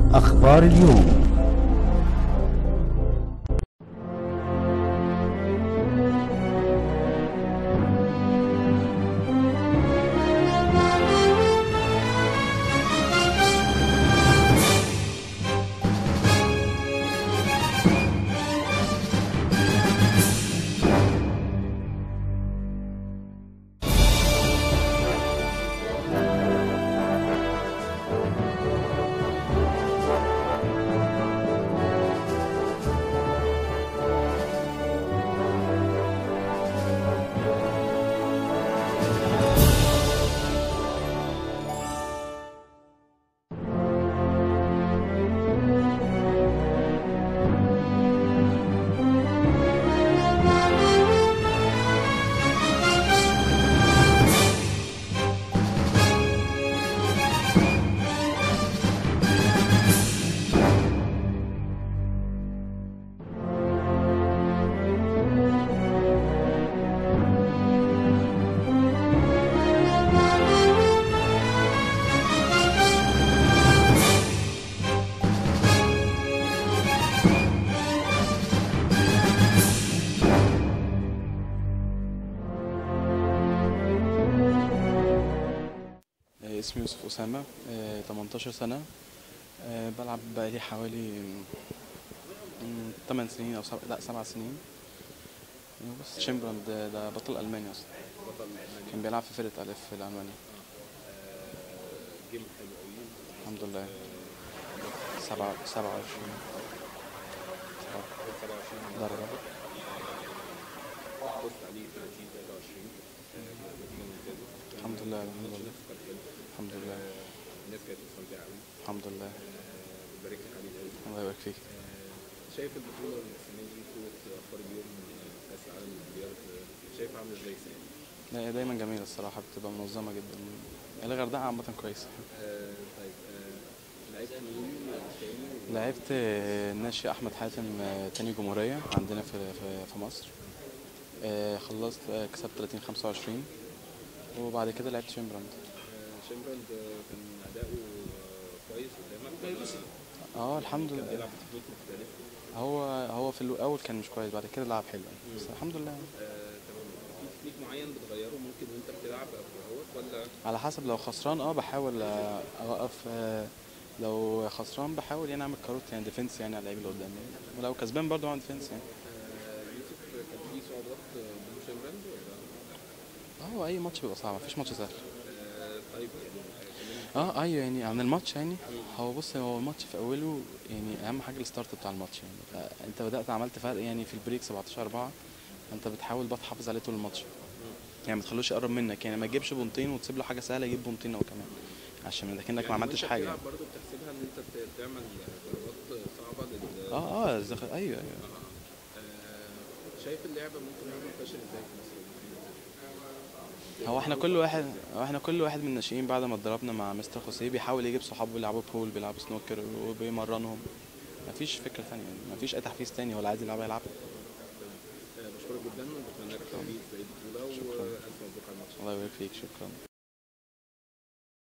أخبار اليوم اسمي يوسف أسامة آه، 18 سنة آه، بلعب بقالي حوالي 8 سنين أو سبع لا 7 سنين بس شيمبراند ده, ده بطل ألمانيا أصلا كان بيلعب في فرقة ألف في ألمانيا جيم حلو قوي الحمد لله سبعة 27 27 درجة بص عليه 30 23 نتيجه ممتازه الحمد لله الحمد لله كان حلو الحمد لله الناس كانت مستمتعه قوي الحمد لله ببارك لك عليه قوي الله يبارك فيك شايف البطوله السنه دي بطوله اخبار اليوم كاس العالم للرياض شايف عامله ازاي السنه دي؟ لا هي دايما جميلة الصراحة بتبقى منظمة جدا الغردقة عامة كويسة آه، طيب آه، لعبت مين تاني؟ لعبت آه، ناشئ احمد حاتم آه، تاني جمهوريه عندنا في في, في مصر آه، خلصت آه، كسبت 30 25 وبعد كده لعبت شيمبراند آه، شيمبراند آه، كان اداؤه آه، كويس قدامك ولا اه الحمد كان لله بيلعب في خطوط مختلفه؟ هو هو في الاول كان مش كويس بعد كده لعب حلو بس الحمد لله آه، تمام في تكنيك معين بتغيره ممكن وانت بتلعب او كهوت ولا على حسب لو خسران اه بحاول آه، اوقف آه، لو خسران بحاول يعني اعمل كاروت يعني ديفنس يعني على اللعيب اللي قدامي ولو كسبان برضه اعمل ديفنس يعني آه، يوسف كان في صعوبات آه، قدام شيمبراند ولا هو اي ماتش بيبقى صعب مفيش ماتش سهل آه، طيب يعني آه، كمان اه ايوه يعني عن الماتش يعني هو بص هو الماتش في اوله يعني اهم حاجه الستارت بتاع الماتش يعني فانت بدات عملت فرق يعني في البريك 17 4 فانت بتحاول بقى تحافظ عليه طول الماتش يعني ما تخلوش يقرب منك يعني ما تجيبش بونتين وتسيب له حاجه سهله يجيب بونتين هو كمان عشان لكنك يعني ما عملتش وانت حاجه بتلعب يعني. برضه بتحسبها ان انت ت- تعمل ضربات صعبه لل اه اه الزخ- ايوه ايوه آه، شايف اللعبه ممكن نعمل فاشل ازاي في مصر؟ هو احنا كل واحد هو احنا كل واحد من الناشئين بعد ما اتدربنا مع مستر خوسيه بيحاول يجيب صحابه يلعبوا بول بيلعبوا سنوكر وبيمرنهم مفيش فكره ثانيه يعني مفيش اي تحفيز تاني هو اللي عايز يلعبها يلعبها آه، بشكرك جدا وبتمنى لك التوفيق في بقيه البطوله والف مبروك على الماتش الله يبارك فيك شكرا